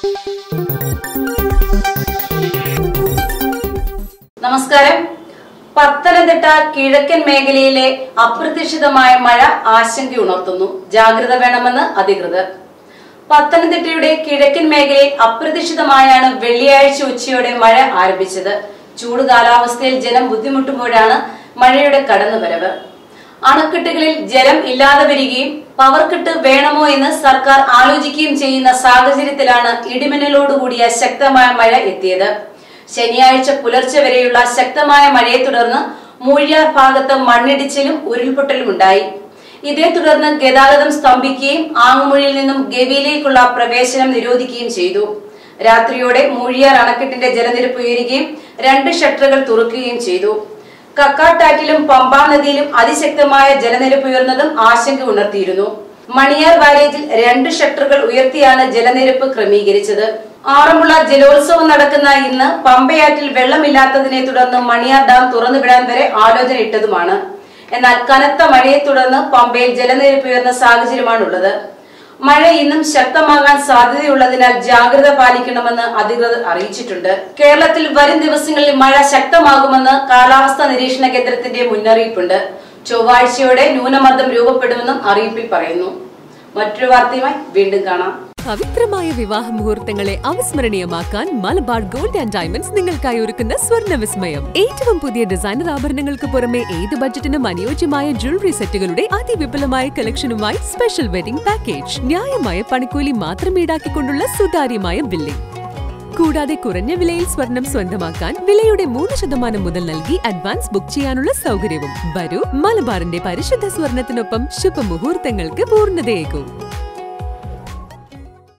നമസ്കാരം പത്തനംതിട്ട കിഴക്കൻ മേഖലയിലെ അപ്രതീക്ഷിതമായ മഴ ആശങ്കയുണർത്തുന്നു ജാഗ്രത വേണമെന്ന് അധികൃതർ പത്തനംതിട്ടയുടെ കിഴക്കൻ മേഖലയിൽ അപ്രതീക്ഷിതമായാണ് വെള്ളിയാഴ്ച ഉച്ചയോടെ മഴ ആരംഭിച്ചത് ചൂട് കാലാവസ്ഥയിൽ ജനം ബുദ്ധിമുട്ടുമ്പോഴാണ് മഴയുടെ കടന്നുവരവ് അണക്കെട്ടുകളിൽ ജലം ഇല്ലാതെ വരികയും പവർക്കെട്ട് വേണമോ എന്ന് സർക്കാർ ആലോചിക്കുകയും ചെയ്യുന്ന സാഹചര്യത്തിലാണ് ഇടിമിന്നലോടുകൂടിയ ശക്തമായ മഴ എത്തിയത് ശനിയാഴ്ച പുലർച്ചെ വരെയുള്ള ശക്തമായ മഴയെ തുടർന്ന് മൂഴിയാർ ഭാഗത്ത് മണ്ണിടിച്ചിലും ഉരുൾപൊട്ടലും ഉണ്ടായി ഇതേ തുടർന്ന് ഗതാഗതം സ്തംഭിക്കുകയും ആങ്ങുമൊഴിയിൽ നിന്നും ഗവിയിലേക്കുള്ള പ്രവേശനം നിരോധിക്കുകയും ചെയ്തു രാത്രിയോടെ മൂഴിയാർ അണക്കെട്ടിന്റെ ജലനിരപ്പ് ഉയരുകയും രണ്ട് ഷട്ടറുകൾ തുറക്കുകയും ചെയ്തു കക്കാട്ടാറ്റിലും പമ്പാ നദിയിലും അതിശക്തമായ ജലനിരപ്പ് ഉയർന്നതും ആശങ്ക ഉണർത്തിയിരുന്നു മണിയാർ ബാരേജിൽ രണ്ട് ഷട്ടറുകൾ ഉയർത്തിയാണ് ജലനിരപ്പ് ക്രമീകരിച്ചത് ആറന്മുള ജലോത്സവം നടക്കുന്ന ഇന്ന് പമ്പയാറ്റിൽ വെള്ളമില്ലാത്തതിനെ തുടർന്ന് മണിയാർ ഡാം തുറന്നുവിടാൻ വരെ ആലോചന ഇട്ടതുമാണ് എന്നാൽ കനത്ത മഴയെ തുടർന്ന് പമ്പയിൽ ജലനിരപ്പ് ഉയർന്ന സാഹചര്യമാണുള്ളത് മഴ ഇന്നും ശക്തമാകാൻ സാധ്യതയുള്ളതിനാൽ ജാഗ്രത പാലിക്കണമെന്ന് അധികൃതർ അറിയിച്ചിട്ടുണ്ട് കേരളത്തിൽ വരും ദിവസങ്ങളിൽ മഴ ശക്തമാകുമെന്ന് കാലാവസ്ഥാ നിരീക്ഷണ കേന്ദ്രത്തിന്റെ മുന്നറിയിപ്പുണ്ട് ചൊവ്വാഴ്ചയോടെ ന്യൂനമർദ്ദം രൂപപ്പെടുമെന്നും അറിയിപ്പിൽ പറയുന്നു മറ്റൊരു വാർത്തയുമായി വീണ്ടും കാണാം പവിത്രമായ വിവാഹ മുഹൂർത്തങ്ങളെ അവിസ്മരണീയമാക്കാൻ മലബാർ ഗോൾഡ് ആൻഡ് ഡയമണ്ട്സ് നിങ്ങൾക്കായി ഒരുക്കുന്ന സ്വർണ്ണ വിസ്മയം ഏറ്റവും പുതിയ ഡിസൈനർ ആഭരണങ്ങൾക്ക് പുറമെ ഏത് ബഡ്ജറ്റിനും അനുയോജ്യമായ ജ്വല്ലറി സെറ്റുകളുടെ അതിവിപുലമായ കളക്ഷനുമായി സ്പെഷ്യൽ വെഡിംഗ് പാക്കേജ് ന്യായമായ പണിക്കൂലി മാത്രം ഈടാക്കിക്കൊണ്ടുള്ള സുതാര്യമായ ബില്ലിംഗ് കൂടാതെ കുറഞ്ഞ വിലയിൽ സ്വർണം സ്വന്തമാക്കാൻ വിലയുടെ മൂന്ന് ശതമാനം മുതൽ നൽകി അഡ്വാൻസ് ബുക്ക് ചെയ്യാനുള്ള സൗകര്യവും വരൂ മലബാറിന്റെ പരിശുദ്ധ സ്വർണത്തിനൊപ്പം ശുഭമുഹൂർത്തങ്ങൾക്ക് പൂർണ്ണതയേകൂ